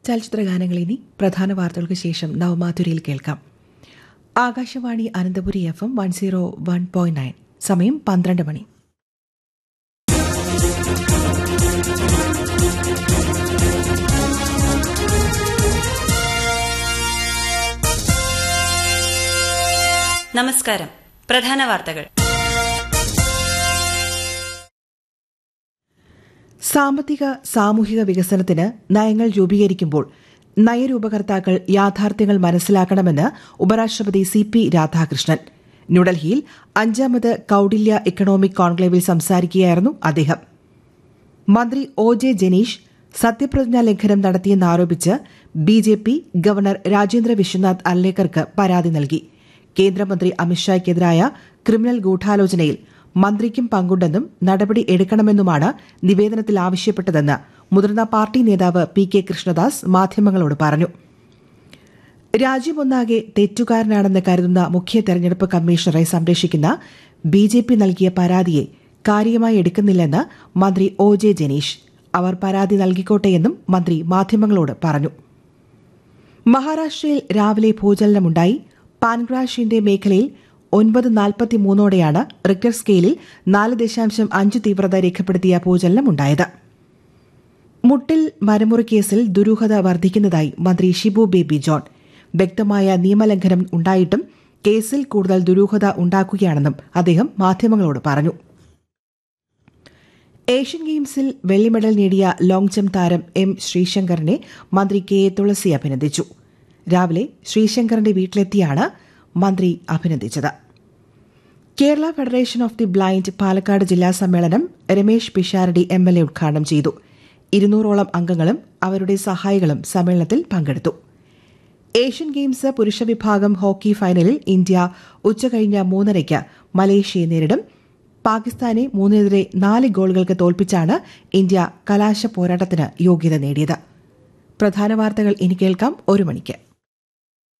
ചലച്ചിത്ര ഗാനങ്ങൾ ഇനി പ്രധാന വാർത്തകൾക്ക് ശേഷം നവമാധുരിയിൽ കേൾക്കാം Akashvani Ananthapuri F M one zero one point nine സമയം പന്ത്രണ്ട് മണി നമസ്കാരം പ്രധാന വാർത്തകൾ സാമ്പത്തിക സാമൂഹിക വികസനത്തിന് നയങ്ങൾ രൂപീകരിക്കുമ്പോൾ നയരൂപകർത്താക്കൾ യാഥാർത്ഥ്യങ്ങൾ മനസ്സിലാക്കണമെന്ന് ഉപരാഷ്ട്രപതി സി പി രാധാകൃഷ്ണൻ ന്യൂഡൽഹിയിൽ അഞ്ചാമത് കൌടില്യ എക്കണോമിക് കോൺക്ലേവിൽ സംസാരിക്കുകയായിരുന്നു അദ്ദേഹം മന്ത്രി ഒ ജെ ജനീഷ് സത്യപ്രതിജ്ഞാ ലംഘനം നടത്തിയെന്നാരോപിച്ച് B J P governor Rajendra Vishwanath അർലേക്കർക്ക് പരാതി നൽകി കേന്ദ്രമന്ത്രി അമിത്ഷായ്ക്കെതിരായ ക്രിമിനൽ ഗൂഢാലോചനയിൽ മന്ത്രിക്കും പങ്കുണ്ടെന്നും നടപടി എടുക്കണമെന്നുമാണ് നിവേദനത്തിൽ ആവശ്യപ്പെട്ടതെന്ന് മുതിർന്ന പാർട്ടി നേതാവ് പി കെ കൃഷ്ണദാസ് മാധ്യമങ്ങളോട് പറഞ്ഞു രാജ്യമൊന്നാകെ തെറ്റുകാരനാണെന്ന് കരുതുന്ന മുഖ്യ തെരഞ്ഞെടുപ്പ് കമ്മീഷണറെ സംരക്ഷിക്കുന്ന ബി ജെ പി നൽകിയ പരാതിയെ കാര്യമായി എടുക്കുന്നില്ലെന്ന് മന്ത്രി ഒ ജെ ജനീഷ് അവർ പരാതി നൽകിക്കോട്ടെയെന്നും മന്ത്രി മാധ്യമങ്ങളോട് പറഞ്ഞു മഹാരാഷ്ട്രയിൽ രാവിലെ ഭൂചലനമുണ്ടായി പാൻഗ്രാഷിന്റെ മേഖലയിൽ ഒൻപത് നാൽപ്പത്തിമൂന്നോടെയാണ് റിക്ടർ സ്കെയിലിൽ നാല് ദശാംശം അഞ്ച് തീവ്രത രേഖപ്പെടുത്തിയ ഭൂചലനമുണ്ടായത് മുട്ടിൽ മരമുറി കേസിൽ ദുരൂഹത വർദ്ധിക്കുന്നതായി മന്ത്രി ഷിബു ബേബി ജോൺ വ്യക്തമായ നിയമലംഘനം ഉണ്ടായിട്ടും കേസിൽ കൂടുതൽ ദുരൂഹത ഉണ്ടാക്കുകയാണെന്നും അദ്ദേഹം മാധ്യമങ്ങളോട് പറഞ്ഞു ഏഷ്യൻ ഗെയിംസിൽ വെള്ളി മെഡൽ നേടിയ ലോങ് ജംപ് താരം എം ശ്രീശങ്കറിനെ മന്ത്രി കെ എ തുളസി അഭിനന്ദിച്ചു രാവിലെ ശ്രീശങ്കറിന്റെ വീട്ടിലെത്തിയാണ് മന്ത്രി അഭിനന്ദിച്ചത് Kerala federation of the blind Palakkad ജില്ലാ സമ്മേളനം Ramesh Pisharody M L A ഉദ്ഘാടനം ചെയ്തു ഇരുന്നൂറോളം അംഗങ്ങളും അവരുടെ സഹായികളും സമ്മേളനത്തിൽ പങ്കെടുത്തു ഏഷ്യൻ ഗെയിംസ് പുരുഷ വിഭാഗം ഹോക്കി ഫൈനലിൽ ഇന്ത്യ ഉച്ചകഴിഞ്ഞ മൂന്നരയ്ക്ക് മലേഷ്യയെ നേരിടും പാകിസ്ഥാനെ മൂന്നിനെതിരെ നാല് ഗോളുകൾക്ക് തോൽപ്പിച്ചാണ് ഇന്ത്യ കലാശ പോരാട്ടത്തിന് യോഗ്യത നേടിയത് പ്രധാന വാർത്തകൾ ഇനി കേൾക്കാം ഒരു മണിക്ക്